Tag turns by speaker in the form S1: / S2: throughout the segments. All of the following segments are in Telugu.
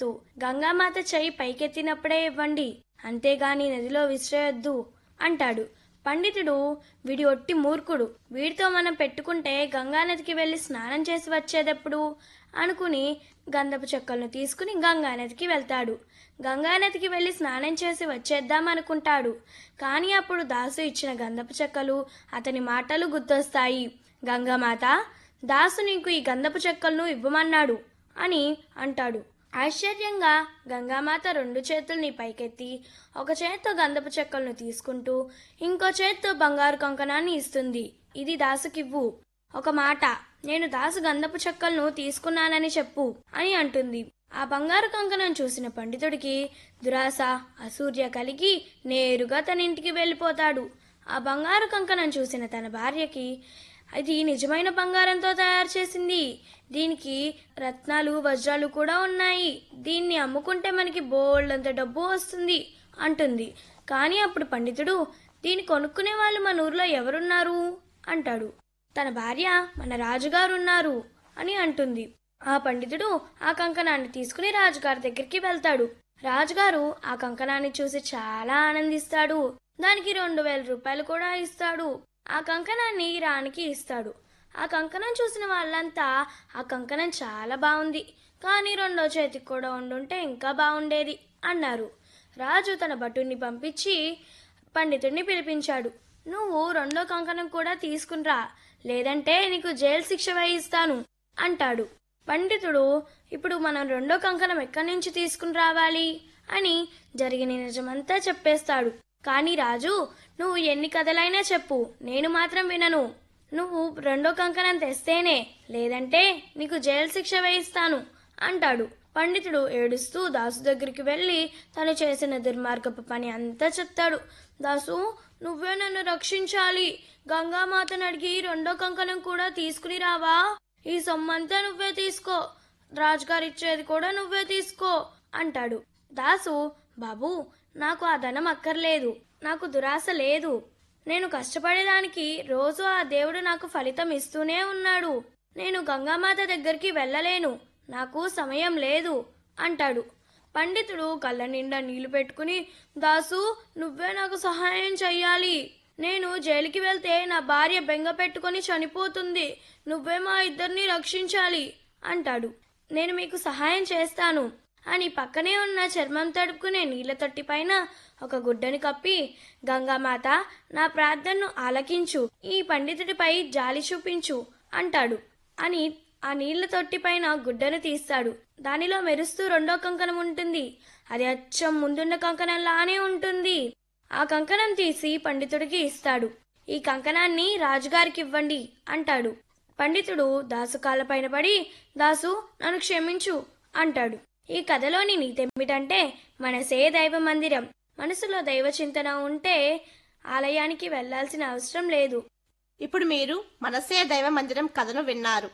S1: షరతు గంగామాత చెయ్యి పైకెత్తినప్పుడే ఇవ్వండి అంతేగాని నదిలో విసిరేయొద్దు అంటాడు పండితుడు వీడి ఒట్టి మూర్ఖుడు వీడితో మనం పెట్టుకుంటే గంగానదికి వెళ్ళి స్నానం చేసి వచ్చేటప్పుడు అనుకుని గంధపు చెక్కలను తీసుకుని గంగానదికి వెళ్తాడు గంగానదికి వెళ్ళి స్నానం చేసి వచ్చేద్దాం అనుకుంటాడు కానీ అప్పుడు దాసు ఇచ్చిన గంధపు చెక్కలు అతని మాటలు గుర్తొస్తాయి గంగామాత దాసు నీకు ఈ గంధపు చెక్కలను ఇవ్వమన్నాడు అని అంటాడు ఆశ్చర్యంగా గంగామాత రెండు చేతుల్ని పైకెత్తి ఒక చేత్తో గంధపు చెక్కలను తీసుకుంటూ ఇంకో చేత్తో బంగారు కంకణాన్ని ఇస్తుంది ఇది దాసుకివ్వు ఒక మాట నేను దాసు గంధపు చెక్కలను తీసుకున్నానని చెప్పు అని అంటుంది ఆ బంగారు కంకణం చూసిన పండితుడికి దురాశ అసూర్య కలిగి నేరుగా తన ఇంటికి వెళ్ళిపోతాడు ఆ బంగారు కంకణం చూసిన తన భార్యకి అది నిజమైన బంగారంతో తయారు చేసింది దీనికి రత్నాలు వజ్రాలు కూడా ఉన్నాయి దీన్ని అమ్ముకుంటే మనకి బోల్డంత డబ్బు వస్తుంది అంటుంది కానీ అప్పుడు పండితుడు దీన్ని కొనుక్కునే వాళ్ళు మన ఊర్లో ఎవరున్నారు అంటాడు తన భార్య మన రాజుగారు ఉన్నారు అని అంటుంది ఆ పండితుడు ఆ కంకణాన్ని తీసుకుని రాజుగారి దగ్గరికి వెళ్తాడు రాజుగారు ఆ కంకణాన్ని చూసి చాలా ఆనందిస్తాడు దానికి రెండు వేల రూపాయలు కూడా ఇస్తాడు ఆ కంకణాన్ని రాణికి ఇస్తాడు ఆ కంకణం చూసిన వాళ్ళంతా ఆ కంకణం చాలా బాగుంది కానీ రెండో చేతికి కూడా ఉండుంటే ఇంకా బాగుండేది అన్నారు రాజు తన భటుణ్ణి పంపించి పండితుడిని పిలిపించాడు నువ్వు రెండో కంకణం కూడా తీసుకునిరా లేదంటే నీకు జైలు శిక్ష వేయిస్తాను అంటాడు పండితుడు ఇప్పుడు మనం రెండో కంకణం ఎక్కడి నుంచి తీసుకుని రావాలి అని జరిగిన నిజమంతా చెప్పేస్తాడు కానీ రాజు నువ్వు ఎన్ని కథలైనా చెప్పు నేను మాత్రం వినను నువ్వు రెండో కంకణం తెస్తేనే లేదంటే నీకు జైలు శిక్ష వేయిస్తాను అంటాడు పండితుడు ఏడుస్తూ దాసు దగ్గరికి వెళ్ళి తను చేసిన దుర్మార్గపు పని అంతా చెప్తాడు దాసు నువ్వే నన్ను రక్షించాలి గంగామాతను అడిగి రెండో కంకణం కూడా తీసుకుని రావా ఈ సొమ్మంతా నువ్వే తీసుకో రాజుగారు ఇచ్చేది కూడా నువ్వే తీసుకో అంటాడు దాసు బాబు నాకు ఆ ధనం అక్కర్లేదు నాకు దురాశ లేదు నేను కష్టపడేదానికి రోజు ఆ దేవుడు నాకు ఫలితం ఇస్తూనే ఉన్నాడు నేను గంగామాత దగ్గరికి వెళ్ళలేను నాకు సమయం లేదు అంటాడు పండితుడు కళ్ళ నిండా నీళ్లు పెట్టుకుని దాసు నువ్వే నాకు సహాయం చెయ్యాలి నేను జైలుకి వెళ్తే నా భార్య బెంగ పెట్టుకొని చనిపోతుంది నువ్వే మా ఇద్దరిని రక్షించాలి అంటాడు నేను మీకు సహాయం చేస్తాను అని పక్కనే ఉన్న చర్మం తడుపుకునే నీళ్ల తొట్టి పైన ఒక గుడ్డని కప్పి గంగామాత నా ప్రార్థనను ఆలకించు ఈ పండితుడిపై జాలి చూపించు అంటాడు అని ఆ నీళ్ల తొట్టి పైన గుడ్డను తీస్తాడు దానిలో మెరుస్తూ రెండో కంకణం ఉంటుంది అది అచ్చం ముందున్న కంకణంలానే ఉంటుంది ఆ కంకణం తీసి పండితుడికి ఇస్తాడు ఈ కంకణాన్ని రాజుగారికి ఇవ్వండి అంటాడు పండితుడు దాసు కాళ్ళపైన పడి దాసు నన్ను క్షమించు అంటాడు ఈ కథలోని నీతేమిటంటే మనసే దైవ మందిరం మనసులో దైవ చింతన ఉంటే ఆలయానికి వెళ్ళాల్సిన అవసరం లేదు
S2: ఇప్పుడు మీరు మనసే దైవ మందిరం కథను విన్నారు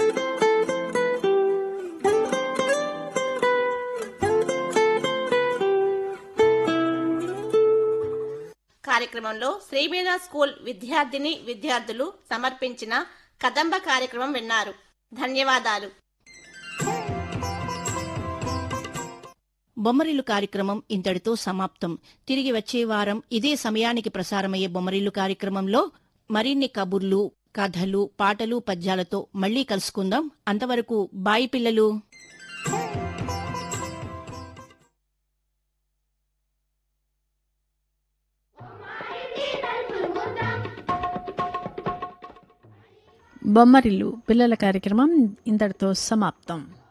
S2: కార్యక్రమంలో శ్రీమీన స్కూల్ విద్యార్థిని విద్యార్థులు సమర్పించిన కదంబ కార్యక్రమం విన్నారు ధన్యవాదాలు
S3: బొమ్మరిల్లు కార్యక్రమం ఇంతటితో సమాప్తం తిరిగి వచ్చే వారం ఇదే సమయానికి ప్రసారమయ్యే బొమ్మరిల్లు కార్యక్రమంలో మరిన్ని కబుర్లు కథలు పాటలు పద్యాలతో మళ్ళీ కలుసుకుందాం అంతవరకు బాయి పిల్లలు
S4: బొమ్మరిల్లు పిల్లల కార్యక్రమం ఇంతటితో సమాప్తం